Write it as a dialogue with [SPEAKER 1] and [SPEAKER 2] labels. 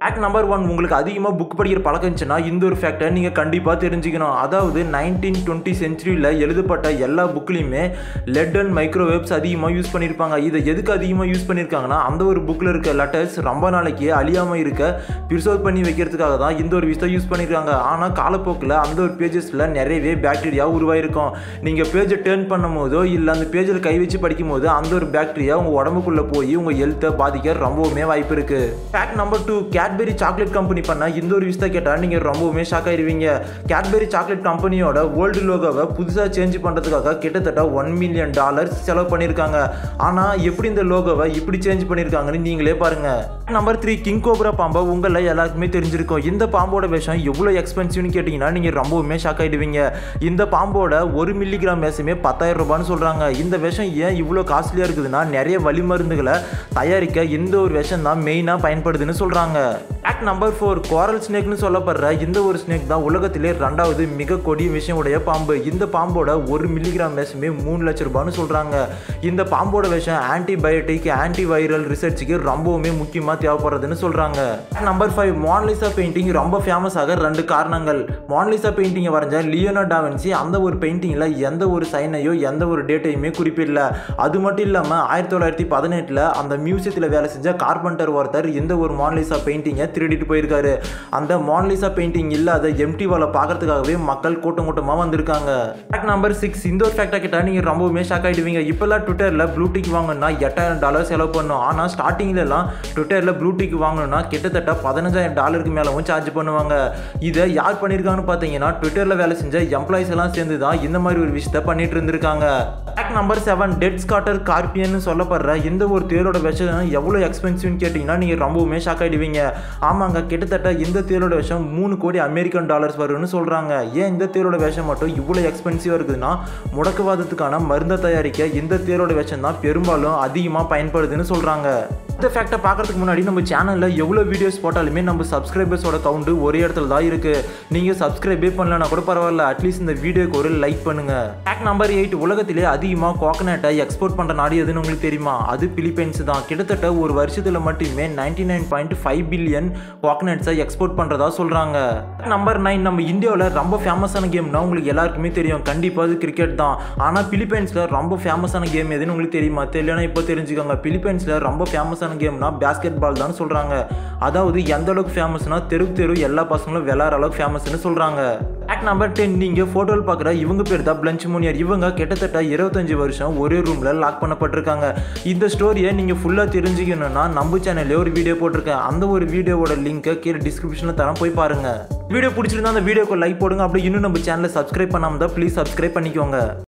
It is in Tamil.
[SPEAKER 1] ஃபேக்ட் நம்பர் ஒன் உங்களுக்கு அதிகமாக புக் படிக்கிற பழக்கம் இருந்துச்சுன்னா இந்த ஒரு ஃபேக்டை நீங்கள் கண்டிப்பாக தெரிஞ்சுக்கணும் அதாவது நைன்டீன் டுவெண்ட்டி சென்ச்சுரியில் எழுதப்பட்ட எல்லா புக்லேயுமே லெட் அண்ட் மைக்ரோவேவ்ஸ் அதிகமாக யூஸ் பண்ணியிருப்பாங்க இதை எதுக்கு அதிகமாக யூஸ் பண்ணியிருக்காங்கன்னா அந்த ஒரு புக்கில் இருக்க லெட்டர்ஸ் ரொம்ப நாளைக்கு அழியாமல் இருக்க ப்ரிசர்வ் பண்ணி வைக்கிறதுக்காக தான் இந்த ஒரு விஷயத்தை யூஸ் பண்ணியிருக்காங்க ஆனால் காலப்போக்கில் அந்த ஒரு பேஜஸில் நிறையவே பாக்டீரியா உருவாயிருக்கும் நீங்கள் பேஜை டேர்ன் பண்ணும் போதோ இல்லை அந்த பேஜில் கை வச்சு படிக்கும் போது அந்த ஒரு பாக்டீரியா உங்கள் உடம்புக்குள்ளே போய் உங்கள் ஹெல்த்தை பாதிக்க ரொம்பவுமே வாய்ப்பு இருக்குது fact number two Cadbury chocolate company பண்ண இந்த ஒரு விஷயத்தை கேட்டால் நீங்கள் ரொம்பவுமே ஷாக் ஆயிருவீங்க கேட்பெரி சாக்லேட் கம்பெனியோட வேர்ல்டு லோகோவை புதுசாக சேஞ்ச் பண்ணுறதுக்காக கிட்டத்தட்ட ஒன் மில்லியன் டாலர்ஸ் செலவு பண்ணியிருக்காங்க ஆனால் எப்படி இந்த லோகோவை இப்படி சேஞ்ச் பண்ணியிருக்காங்கன்னு நீங்களே பாருங்கள் நம்பர் த்ரீ கிங் கோப்ரா பாம்பை உங்களில் எல்லாருக்குமே தெரிஞ்சிருக்கும் இந்த பாம்போட விஷம் எவ்வளோ எக்ஸ்பென்சிவ்னு கேட்டிங்கன்னா நீங்கள் ரொம்பவுமே ஷாக் ஆகிடுவீங்க இந்த பாம்போட ஒரு மில்லிகிராம் விஷமே பத்தாயிரம் ரூபான்னு சொல்கிறாங்க இந்த விஷம் ஏன் இவ்வளோ காஸ்ட்லியாக இருக்குதுன்னா நிறைய வழி மருந்துகளை தயாரிக்க இந்த ஒரு விஷம் தான் மெயினாக பயன்படுதுன்னு சொல்கிறாங்க ஆக்ட் நம்பர் ஃபோர் கோரல் ஸ்னேக்னு சொல்லப்படுற இந்த ஒரு ஸ்னேக் தான் உலகத்திலே ரெண்டாவது மிக கொடிய விஷயம் உடைய பாம்பு இந்த பாம்போட ஒரு மில்லிகிராம் விஷமே மூணு லட்ச ரூபான்னு சொல்கிறாங்க இந்த பாம்போட விஷம் ஆன்டிபயோட்டிக் ஆன்டி வைரல் ரிசர்ச்சுக்கு ரொம்பவுமே முக்கியமாக தேவைப்படுறதுன்னு சொல்கிறாங்க நம்பர் ஃபைவ் மான்லிசா பெயிண்டிங் ரொம்ப ஃபேமஸ் ஆக ரெண்டு காரணங்கள் மான்லிசா பெயிண்டிங்கை வரைஞ்ச லியோனோ டாவன்சி அந்த ஒரு பெயிண்டிங்கில் எந்த ஒரு சைனையோ எந்த ஒரு டேட்டையுமே குறிப்பிடல அது மட்டும் இல்லாமல் ஆயிரத்தி தொள்ளாயிரத்தி பதினெட்டில் அந்த மியூசியத்தில் வேலை செஞ்ச கார்பெண்டர் ஒருத்தர் இந்த ஒரு மான்லிசா பெயிண்டிங்கை திருடிட்டு போயிருக்காரு அந்த மான்லிசா பெயிண்டிங் இல்லாத எம்டி வாலை பார்க்கறதுக்காகவே மக்கள் கூட்டம் கூட்டமாக வந்திருக்காங்க ஃபேக்ட் நம்பர் சிக்ஸ் இந்த ஒரு ஃபேக்டை கேட்டால் நீங்கள் ரொம்பவுமே ஷாக் ஆகிடுவீங்க இப்போல்லாம் ட்விட்டரில் ப்ளூடிக் வாங்கணும்னா எட்டாயிரம் டாலர் செலவு பண்ணும் ஆனால் ஸ்டார்டிங்லலாம் ட்விட்டரில் ப்ளூடிக் வாங்கணும்னா கிட்டத்தட்ட பதினஞ்சாயிரம் டாலருக்கு மேலவும் சார்ஜ் பண்ணுவாங்க இதை யார் பண்ணியிருக்காங்கன்னு பார்த்தீங்கன்னா ட்விட்டரில் வேலை செஞ்ச எம்ப்ளாயிஸ் எல்லாம் சேர்ந்து தான் இந்த மாதிரி ஒரு விஷயத்த பண்ணிட்டு இருந்திருக்காங்க fact number seven death stalker கார்பியன்னு சொல்லப்படுற இந்த ஒரு தேரோட விஷம் எவ்வளோ எக்ஸ்பென்சிவ்னு கேட்டிங்கன்னா நீங்கள் ரொம்பவுமே ஷாக் ஆகிடுவீங்க ஆமாங்க கிட்டத்தட்ட இந்த தேரோட விஷம் மூணு கோடி அமெரிக்கன் டாலர்ஸ் வரும்னு சொல்கிறாங்க ஏன் இந்த தேரோட விஷம் மட்டும் இவ்வளோ எக்ஸ்பென்சிவாக இருக்குதுன்னா முடக்குவாதத்துக்கான மருந்தை தயாரிக்க இந்த தேரோட விஷம் தான் பெரும்பாலும் அதிகமாக பயன்படுதுன்னு சொல்கிறாங்க இந்த ஃபேக்டை பார்க்கறதுக்கு முன்னாடி நம்ம சேனலில் எவ்வளோ வீடியோஸ் போட்டாலுமே நம்ம சப்ஸ்கிரைபர்ஸோட கவுண்ட் ஒரே இடத்துல தான் இருக்குது நீங்கள் சப்ஸ்கிரைபே பண்ணலன்னா கூட பரவாயில்ல அட்லீஸ்ட் இந்த வீடியோக்கு ஒரு லைக் பண்ணுங்கள் ஃபேக்ட் நம்பர் எயிட் உலகத்திலே அதிகமாக கோகனட்டை எக்ஸ்போர்ட் பண்ணுற நாடு எதுன்னு உங்களுக்கு தெரியுமா அது பிலிப்பைன்ஸ் தான் கிட்டத்தட்ட ஒரு வருஷத்தில் மட்டுமே ninety nine point five billion கோகனட்ஸை எக்ஸ்போர்ட் பண்ணுறதா சொல்கிறாங்க நம்பர் நைன் நம்ம இந்தியாவில் ரொம்ப ஃபேமஸான கேம்னா உங்களுக்கு எல்லாருக்குமே தெரியும் கண்டிப்பாக அது கிரிக்கெட் தான் ஆனால் பிலிப்பைன்ஸில் ரொம்ப ஃபேமஸான கேம் எதுன்னு உங்களுக்கு தெரியுமா தெரியலனா இப்போ தெரிஞ்சுக்கோங்க பிலிப்பைன்ஸில் ரொம்ப ஃபேமஸான கேம்னா பேஸ்கெட் பால் தான் சொல்கிறாங்க அதாவது எந்த அளவுக்கு ஃபேமஸ்னா தெருக்கு தெரு எல்லா பசங்களும் விளாட்ற அளவுக்கு ஃபேமஸ்னு சொல்கிறாங்க ஃபேக்ட் நம்பர் டென் நீங்கள் ஃபோட்டோவில் பார்க்குற இவங்க பேர் தான் பிளஞ்ச் மூனியர் இவங்க கிட்டத்தட்ட இருபத்தஞ்சு வருஷம் ஒரே ரூமில் லாக் பண்ணப்பட்டிருக்காங்க இந்த ஸ்டோரியை நீங்கள் ஃபுல்லாக தெரிஞ்சுக்கணும்னா நம்ம சேனல்லே ஒரு வீடியோ போட்டிருக்கேன் அந்த ஒரு வீடியோவோட லிங்க்கை கீழே டிஸ்கிரிப்ஷனில் தரேன் போய் பாருங்கள் வீடியோ பிடிச்சிருந்தா அந்த வீடியோக்கு லைக் போடுங்க அப்படி இன்னும் நம்ம சேனலை சப்ஸ்கிரைப் பண்ணாமல் தான் ப்ளீஸ் சப்ஸ்கிரைப் பண்ணிக்கோங்க